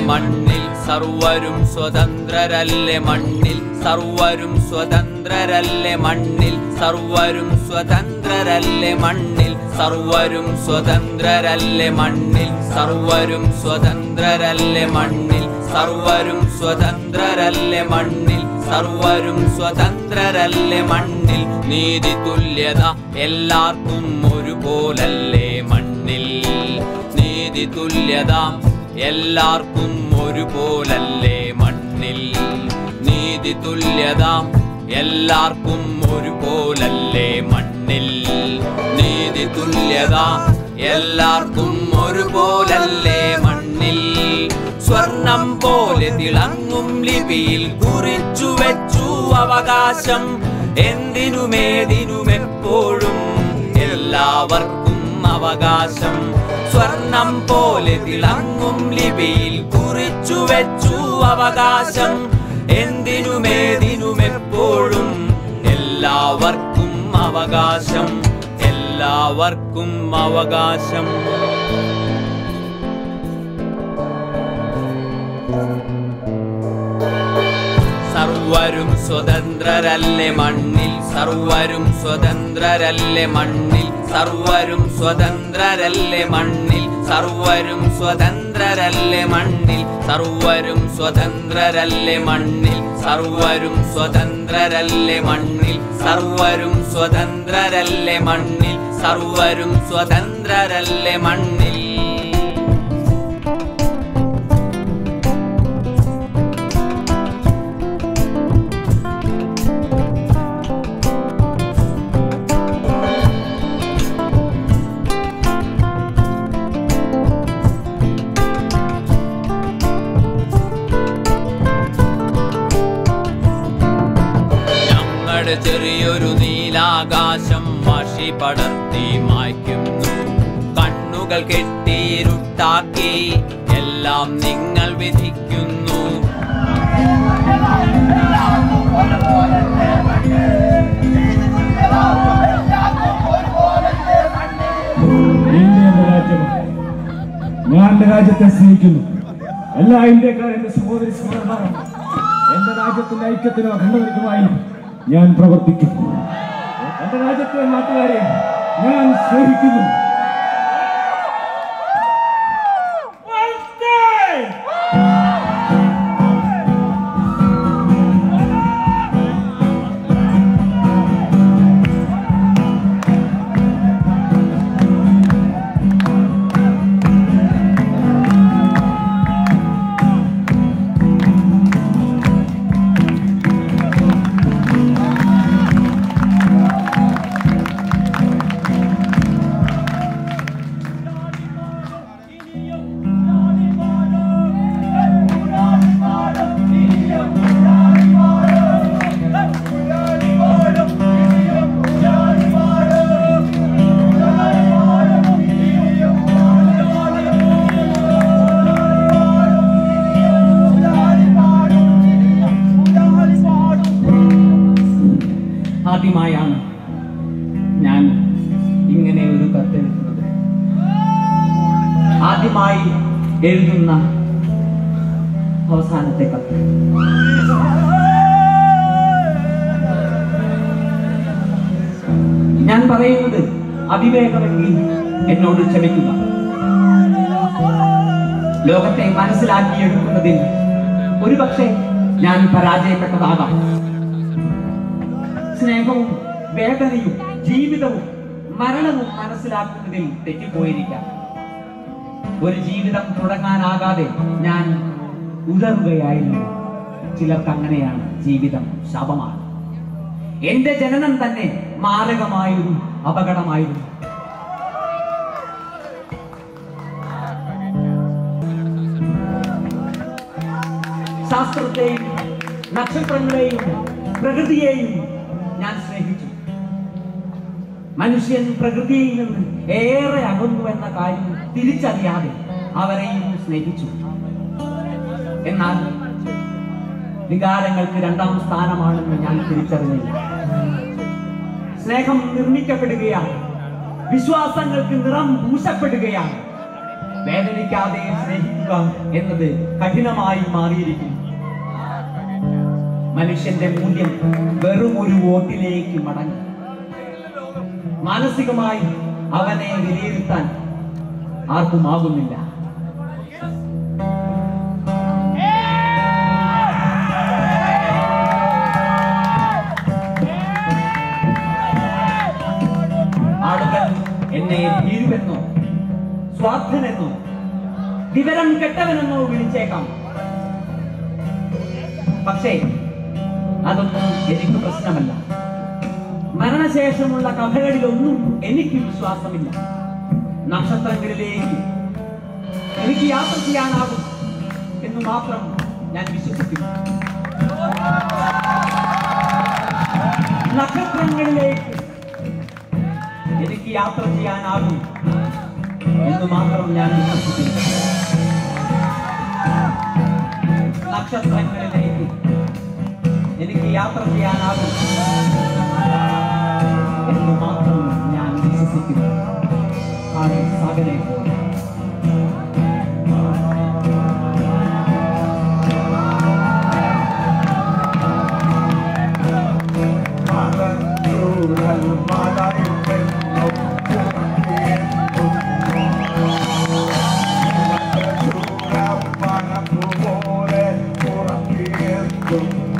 മണ്ണിൽ സർവരും സ്വതന്ത്രരല്ലേ മണ്ണിൽ സർവരും സ്വതന്ത്രരല്ലേ മണ്ണിൽ സർവരും സ്വതന്ത്രരല്ലേ മണ്ണിൽ സർവരും സ്വതന്ത്രരല്ലേ മണ്ണിൽ സർവരും സ്വതന്ത്രരല്ലേ മണ്ണിൽ സർവരും സ്വതന്ത്രരല്ലേ മണ്ണിൽ സർവരും സ്വതന്ത്രരല്ലേ മണ്ണിൽ നീതി തുല്യത എല്ലാവർക്കും ഒരുപോലല്ലേ മണ്ണിൽ നീതി തുല്യത എല്ലാവർക്കും ഒരുപോലല്ലേ മണ്ണിൽ നീതി തുല്യത എല്ലാവർക്കും ഒരുപോലല്ലേ മണ്ണിൽ നീതി തുല്യത എല്ലാവർക്കും ഒരുപോലല്ലേ മണ്ണിൽ സ്വർണം പോലെ തിളങ്ങും ലിപിയിൽ കുറിച്ചു വെച്ചു അവകാശം എന്തിനുമേതിനുമെപ്പോഴും എല്ലാവർക്കും അവകാശം സ്വർണം പോലെ തിളങ്ങും ലിപിയിൽ കുറിച്ചു വെച്ചു അവകാശം എന്തിനുമേതിനുമെപ്പോഴും എല്ലാവർക്കും അവകാശം എല്ലാവർക്കും അവകാശം സർവരും സ്വതന്ത്രരല്ലേ മണ്ണിൽ സർവരും സ്വതന്ത്രരല്ലേ മണ്ണിൽ സർവരും സ്വതന്ത്രരല്ലേ മണ്ണിൽ സർവരും സ്വതന്ത്രരല്ലേ മണ്ണിൽ സർവരും സ്വതന്ത്രരല്ലേ മണ്ണിൽ സർവരും സ്വതന്ത്രരല്ലേ മണ്ണിൽ സർവരും സ്വതന്ത്രരല്ലേ മണ്ണിൽ സർവരും സ്വതന്ത്രരല്ലേ മണ്ണിൽ ഞങ്ങളുടെ ചെറിയൊരു നീലാകാശം മഷി പടർത്തി മായ്ക്കുന്നു കണ്ണുകൾ കെട്ടിയിരുട്ടാക്കി എല്ലാം നിങ്ങൾ വിധിക്കുന്നു ഇന്ത്യ എന്ന രാജ്യമാണ് ഞാൻ എന്റെ രാജ്യത്തെ സ്നേഹിക്കുന്നു എല്ലാ ഇന്ത്യക്കാരും എന്റെ സഹോദരി സഹോദരന്മാരാണ് എന്റെ രാജ്യത്തിന്റെ ഐക്യത്തിനോ അഖണ്ഡതയ്ക്കുമായി ഞാൻ പ്രവർത്തിക്കും എന്റെ രാജ്യത്തെ നാട്ടുകാരെ ഞാൻ സ്നേഹിക്കുന്നു ആദ്യമായാണ് ഞാൻ ഇങ്ങനെ ഒരു കത്തെഴുതുന്നത് ആദ്യമായി എഴുതുന്ന അവസാനത്തെ കത്ത് ഞാൻ പറയുന്നത് അവിവേകമെങ്കിൽ എന്നോട് ക്ഷമിക്കുക ലോകത്തെ മനസ്സിലാക്കിയെടുക്കുന്നതിൽ ഒരുപക്ഷെ ഞാൻ പരാജയപ്പെട്ടതാകാം സ്നേഹവും വേദനയും ജീവിതവും മരണവും മനസ്സിലാക്കുന്നതിൽ തെറ്റിപ്പോയിരിക്കാം ഒരു ജീവിതം തുടങ്ങാനാകാതെ ഞാൻ ഉതറുകയായിരുന്നു ചിലർക്ക് അങ്ങനെയാണ് ജീവിതം ശാപമാണ് എന്റെ ജനനം തന്നെ മാരകമായൊരു അപകടമായിരുന്നു ശാസ്ത്രത്തെയും നക്ഷത്രങ്ങളെയും പ്രകൃതിയെയും ഞാൻ സ്നേഹിച്ചു മനുഷ്യൻ പ്രകൃതിയിൽ നിന്ന് ഏറെ അകന്നു എന്ന കാര്യം തിരിച്ചറിയാതെ അവരെയും സ്നേഹിച്ചു എന്നാൽ വികാരങ്ങൾക്ക് രണ്ടാം സ്ഥാനമാണെന്ന് ഞാൻ തിരിച്ചറിഞ്ഞില്ല സ്നേഹം നിർമ്മിക്കപ്പെടുകയാണ് വിശ്വാസങ്ങൾക്ക് നിറം പൂശപ്പെടുകയാണ് വേദനിക്കാതെ സ്നേഹിക്കുക എന്നത് കഠിനമായി മാറിയിരിക്കുന്നു മനുഷ്യന്റെ മൂല്യം വെറും ഒരു വോട്ടിലേക്ക് മടങ്ങി മാനസികമായി അവനെ വിലയിരുത്താൻ ആർക്കും ആകുന്നില്ല ആളുകൾ എന്നെ ഭീരുവെന്നോ സ്വാർത്ഥനെന്നോ വിവരം കെട്ടവനെന്നോ വിളിച്ചേക്കാം പക്ഷേ അതൊന്നും എനിക്ക് പ്രശ്നമല്ല മരണശേഷമുള്ള കഥകളിലൊന്നും എനിക്ക് വിശ്വാസമില്ല നക്ഷത്രങ്ങളിലേക്ക് എനിക്ക് യാത്ര ചെയ്യാനാകും എന്ന് മാത്രം ഞാൻ വിശ്വസിക്കുന്നു നക്ഷത്രങ്ങളിലേക്ക് എനിക്ക് യാത്ര ചെയ്യാനാകും എന്ന് മാത്രം ഞാൻ വിശ്വസിക്കുന്നു നക്ഷത്രങ്ങളിലേക്ക് എനിക്ക് യാത്ര ചെയ്യാനാകും എന്ന് മാത്രം ഞാൻ വിശ്വസിക്കുന്നു ആണ് സകലെ പോലെ Thank you.